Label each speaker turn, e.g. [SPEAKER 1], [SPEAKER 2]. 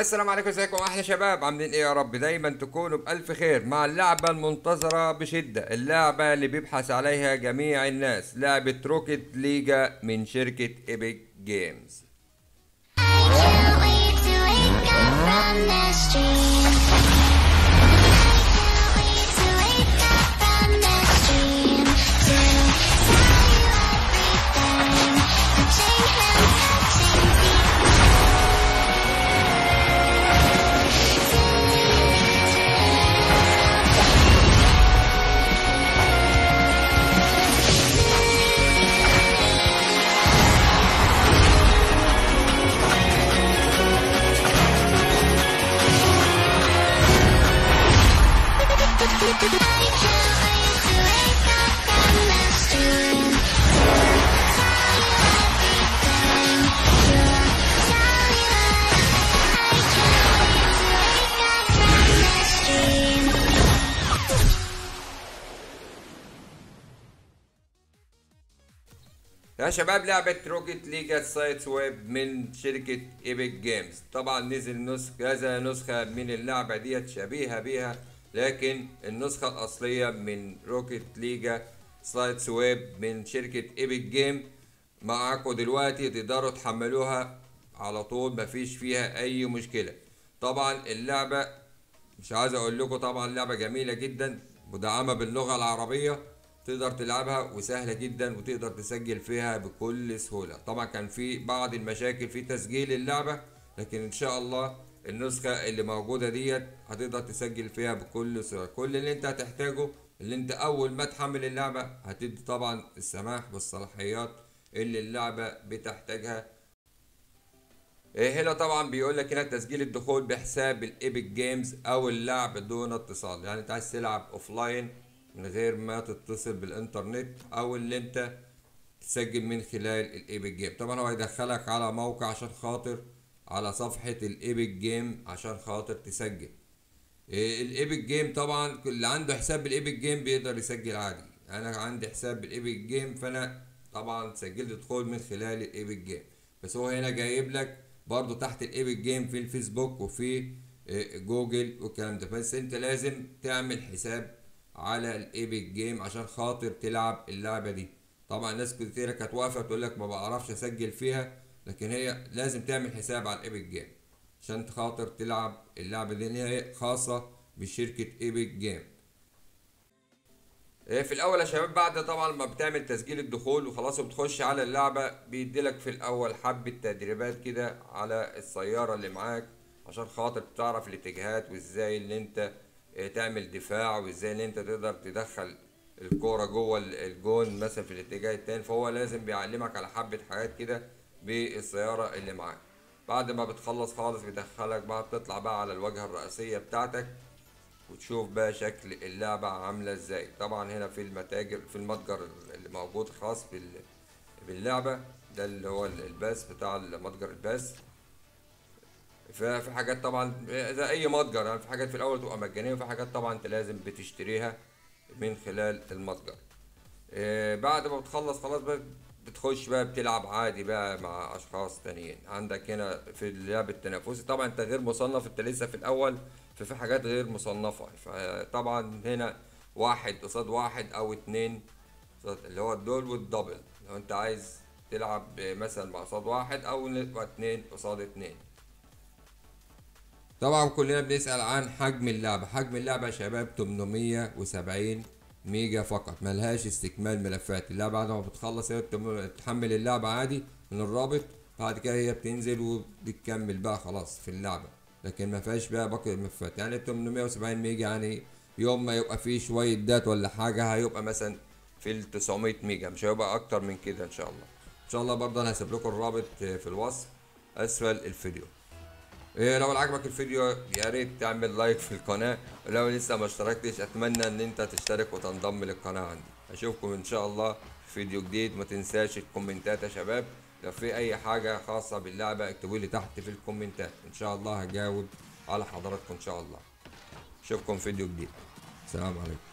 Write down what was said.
[SPEAKER 1] السلام عليكم ازيكم احلى شباب عاملين ايه يا رب دايما تكونوا بالف خير مع اللعبة المنتظرة بشدة اللعبة اللي بيبحث عليها جميع الناس لعبة روكيت ليجا من شركة ايبك جيمز
[SPEAKER 2] Can't wait to wake up from this dream. Can't wait to wake up from this dream. To tell you everything. Touching hands, touching feet. I can't wait to wake up from this dream. To tell you everything. To tell you I can't wait to wake up from this dream.
[SPEAKER 1] يا شباب لعبة روكيت ليجا سايتس ويب من شركة ايبك جيمز طبعا نزل نسخ كذا نسخة من اللعبة ديت شبيهة بيها لكن النسخة الأصلية من روكيت ليجا سايتس ويب من شركة ايبك جيم معاكم دلوقتي تقدروا تحملوها على طول مفيش فيها أي مشكلة طبعا اللعبة مش عايز اقول لكم طبعا لعبه جميله جدا مدعمه باللغه العربيه تقدر تلعبها وسهله جدا وتقدر تسجل فيها بكل سهوله طبعا كان في بعض المشاكل في تسجيل اللعبه لكن ان شاء الله النسخه اللي موجوده ديت هتقدر تسجل فيها بكل سهوله كل اللي انت هتحتاجه اللي انت اول ما تحمل اللعبه هتدي طبعا السماح بالصلاحيات اللي اللعبه بتحتاجها إيه هنا طبعا بيقول لك هنا تسجيل الدخول بحساب الايبك جيمز او اللعب دون اتصال يعني انت عايز تلعب اوفلاين من غير ما تتصل بالانترنت او اللي انت تسجل من خلال الايبك جيم طبعا هو هيدخلك على موقع عشان خاطر على صفحة الايبك جيم عشان خاطر تسجل إيه الايبك جيم طبعا اللي عنده حساب بالايبك جيم بيقدر يسجل عادي انا عندي حساب بالايبك جيم فانا طبعا سجلت دخول من خلال الايبك جيم بس هو هنا جايب لك برضو تحت الايبك جيم في الفيسبوك وفي إيه، جوجل والكلام ده بس انت لازم تعمل حساب على الايبك جيم عشان خاطر تلعب اللعبة دي طبعا ناس كتير كانت واقفة تقول لك ما بعرفش اسجل فيها لكن هي لازم تعمل حساب على الايبك جيم عشان خاطر تلعب اللعبة دي اللي هي خاصة بشركة ايبك جيم إيه في الاول يا شباب بعد طبعا ما بتعمل تسجيل الدخول وخلاص وبتخش على اللعبة بيديلك في الاول حبة تدريبات كده على السيارة اللي معاك عشان خاطر تعرف الاتجاهات وازاي اللي انت إيه، تعمل دفاع وازاي اللي انت تقدر تدخل الكورة جوه ال- الجون مثلا في الاتجاه التاني فهو لازم بيعلمك على حبة حاجات كده بالسيارة اللي معاك بعد ما بتخلص خالص بيدخلك بقى بتطلع بقى على الواجهة الرئيسية بتاعتك وتشوف بقى شكل اللعبة عاملة ازاي طبعا هنا في المتاجر في المتجر اللي موجود خاص بال باللعبة ده اللي هو الباس بتاع المتجر الباس ففي حاجات طبعا زي اي متجر يعني في حاجات في الاول تبقى مجانية وفي حاجات طبعا انت لازم بتشتريها من خلال المتجر إيه، بعد ما بتخلص خلاص بقى بتخش بقى بتلعب عادي بقى مع اشخاص تانيين عندك هنا في اللعب التنافسي طبعا انت غير مصنف انت لسه في الاول ففي حاجات غير مصنفة فطبعا هنا واحد قصاد واحد او اتنين قصاد- اللي هو الدول والدبل لو انت عايز تلعب مثلا مع قصاد واحد او نبقى اتنين قصاد اتنين طبعا كلنا بنسأل عن حجم اللعبة حجم اللعبة يا شباب 870 ميجا فقط ملهاش استكمال ملفات اللعبة بعد ما بتخلص هي بتم- بتحمل اللعبة عادي من الرابط بعد كده هي بتنزل وبتكمل بقى خلاص في اللعبة لكن ما فيهاش بقى باقي الملفات يعني 870 ميجا يعني يوم ما يبقى فيه شوية دات ولا حاجة هيبقى مثلا في ال 900 ميجا مش هيبقى أكتر من كده إن شاء الله إن شاء الله برضه أنا هسيب لكم الرابط في الوصف أسفل الفيديو إيه لو عجبك الفيديو يا ريت تعمل لايك في القناة ولو لسه ما اشتركتش اتمنى ان انت تشترك وتنضم للقناة عندي اشوفكم ان شاء الله في فيديو جديد ما تنساش الكومنتات يا شباب لو في اي حاجة خاصة باللعبة اكتبوا لي تحت في الكومنتات ان شاء الله هجاوب على حضراتكم ان شاء الله اشوفكم في فيديو جديد السلام عليكم